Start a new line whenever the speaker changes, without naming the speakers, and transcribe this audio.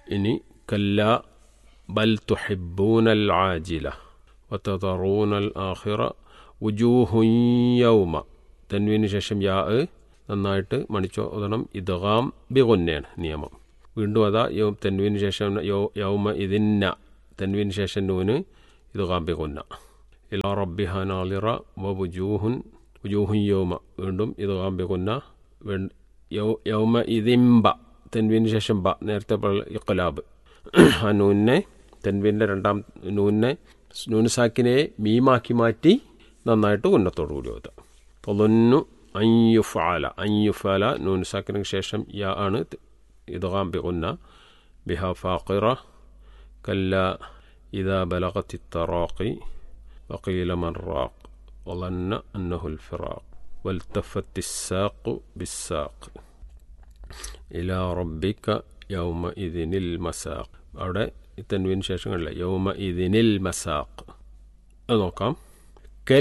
ഇനി കല്ല ബൽ തുഹിബൂനൽ ആജില വത്തറൂനൽ ആഹിറ ഉജൂഹുൻ യൗമ തൻവീന് ശേഷം യാ നന്നായിട്ട് മണിച്ചോ ഓതണം ഇദ്ഗാം ബിഗുന്നയാണ് നിയമം വീണ്ടും അതാ യോ തെൻവീന് ശേഷം യോ യൗമ ഇതിന്ന തെൻവീന് ശേഷം നൂന് ഇദ്ഗാം ബിഗുന്ന ഇലാ റബ്ബിഹ നാളിറ വ വുജൂഹുൻ വുജൂഹുൻ യൗമ വീണ്ടും ഇദ്ഗാം ബിഗുന്ന യൗമ ഇതിംബ തെൻവീന് ശേഷം ബ നേരത്തെ ഇഖലാബ് ആ നൂനെ തെൻവീൻ്റെ രണ്ടാം നൂനെ നൂന് സാക്കിനെ മീമാക്കി മാറ്റി നന്നായിട്ട് ഉന്നത്തോടു കൂടി ഓതുക തൊലന്നു അയ്യുഫാല അയ്യുഫാല നൂൻ സാക്കിന് ശേഷം യാ ആണ് ഇദ്ഗാം ബിഗുന്ന ബിഹ ഫാഖിറ കല്ല إذا بلغت التراقي وقيل من راق وظن أنه الفراق والتفت الساق بالساق إلى ربك يومئذ المساق അവിടെ തൻവീന് ശേഷങ്ങളില്ല യൗമ ഇതിനിൽ മസാഖ് അത് നോക്കാം